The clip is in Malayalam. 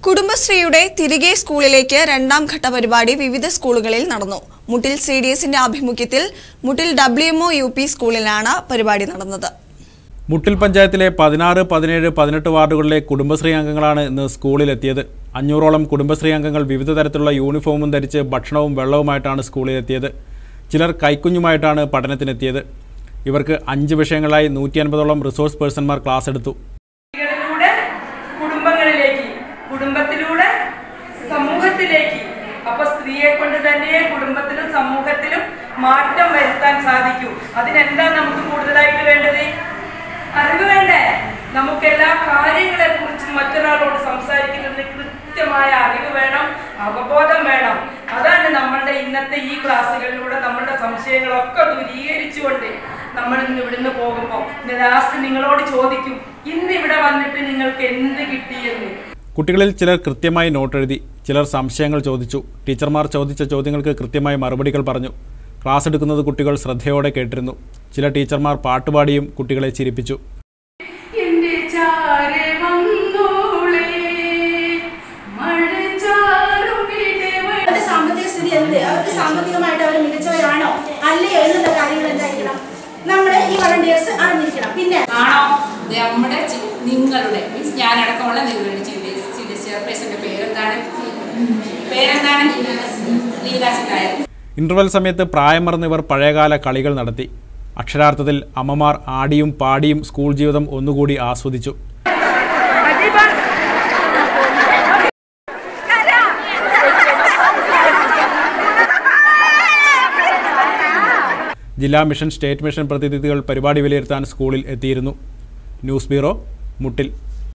കുടുംബശ്രീയുടെ തിരികെ സ്കൂളിലേക്ക് രണ്ടാം ഘട്ട പരിപാടി വിവിധ സ്കൂളുകളിൽ നടന്നു മുട്ടിൽ സി ഡി എസിന്റെ ആഭിമുഖ്യത്തിൽ മുട്ടിൽ ഡബ്ല്യുഎംഒ യു പി സ്കൂളിലാണ് പരിപാടി നടന്നത് മുട്ടിൽ പഞ്ചായത്തിലെ പതിനാറ് പതിനേഴ് പതിനെട്ട് വാർഡുകളിലെ കുടുംബശ്രീ അംഗങ്ങളാണ് ഇന്ന് സ്കൂളിലെത്തിയത് അഞ്ഞൂറോളം കുടുംബശ്രീ അംഗങ്ങൾ വിവിധ തരത്തിലുള്ള യൂണിഫോമും ധരിച്ച് ഭക്ഷണവും വെള്ളവുമായിട്ടാണ് സ്കൂളിലെത്തിയത് ചിലർ കൈക്കുഞ്ഞുമായിട്ടാണ് പഠനത്തിനെത്തിയത് ഇവർക്ക് അഞ്ച് വിഷയങ്ങളായി നൂറ്റി അൻപതോളം റിസോഴ്സ് പേഴ്സൺമാർ ക്ലാസ് എടുത്തു കുട്ടികളിലൂടെ കുടുംബങ്ങളിലേക്ക് കുടുംബത്തിലൂടെ സമൂഹത്തിലേക്ക് അപ്പൊ സ്ത്രീയെ കൊണ്ട് തന്നെ കുടുംബത്തിലും സമൂഹത്തിലും മാറ്റം വരുത്താൻ സാധിക്കൂ അതിനെന്താ നമുക്ക് കൂടുതലായിട്ട് വേണ്ടത് അറിവ് വേണ്ടേ നമുക്ക് എല്ലാ കാര്യങ്ങളെ കുറിച്ചും മറ്റൊരാളോട് സംസാരിക്കുന്നതിന് കൃത്യമായ അറിവ് വേണം അവബോധം വേണം അതാണ് നമ്മളുടെ ഇന്നത്തെ ഈ ക്ലാസ്സുകളിലൂടെ നമ്മളുടെ സംശയങ്ങളൊക്കെ ദൂരീകരിച്ചുകൊണ്ട് നമ്മൾ ഇന്ന് ഇവിടുന്ന് പോകുമ്പോൾ ലാസ്റ്റ് നിങ്ങളോട് ചോദിക്കും ഇന്ന് ഇവിടെ വന്നിട്ട് നിങ്ങൾക്ക് എന്ത് കിട്ടിയെന്ന് കുട്ടികളിൽ ചിലർ കൃത്യമായി നോട്ട് എഴുതി ചിലർ സംശയങ്ങൾ ചോദിച്ചു ടീച്ചർമാർ ചോദിച്ച ചോദ്യങ്ങൾക്ക് കൃത്യമായി മറുപടികൾ പറഞ്ഞു ക്ലാസ് എടുക്കുന്നത് കുട്ടികൾ ശ്രദ്ധയോടെ കേട്ടിരുന്നു ചില ടീച്ചർമാർ പാട്ടുപാടിയും കുട്ടികളെ ചിരിപ്പിച്ചു എന്റെ ചാരെ വന്നോളേ മഴ ചാറും ഇടവഴി അവരുടെ സാമ്പത്തിക സ്ഥിതി എന്ത് അവർക്ക് സാമ്പത്തികമായിട്ട് അവർ മികച്ചവരാണോ അല്ലയോ എന്നുള്ള കാര്യങ്ങൾ എന്തായിരിക്കണം നമ്മൾ ഈ വളണ്ടിയേഴ്സ് അറിഞ്ഞിരിക്കണം പിന്നെ ആണോ നമ്മുടെ ചി- നിങ്ങളുടെ മീൻസ് ഞാനടക്കമുള്ള നിങ്ങളുടെ ചീഫ് ചീഫ് ചെയർപേഴ്സന്റെ പേരെന്താണ് പേരെന്താണ് ലീല സിനായർ ഇന്റർവെൽ സമയത്ത് പ്രായം മറന്നിവർ പഴയകാല കളികൾ നടത്തി അക്ഷരാർത്ഥത്തിൽ അമ്മമാർ ആടിയും പാടിയും സ്കൂൾ ജീവിതം ഒന്നുകൂടി ആസ്വദിച്ചു ജില്ലാ മിഷൻ സ്റ്റേറ്റ് മിഷൻ പ്രതിനിധികൾ പരിപാടി വിലയിരുത്താൻ സ്കൂളിൽ എത്തിയിരുന്നു ന്യൂസ് ബ്യൂറോ മുട്ടിൽ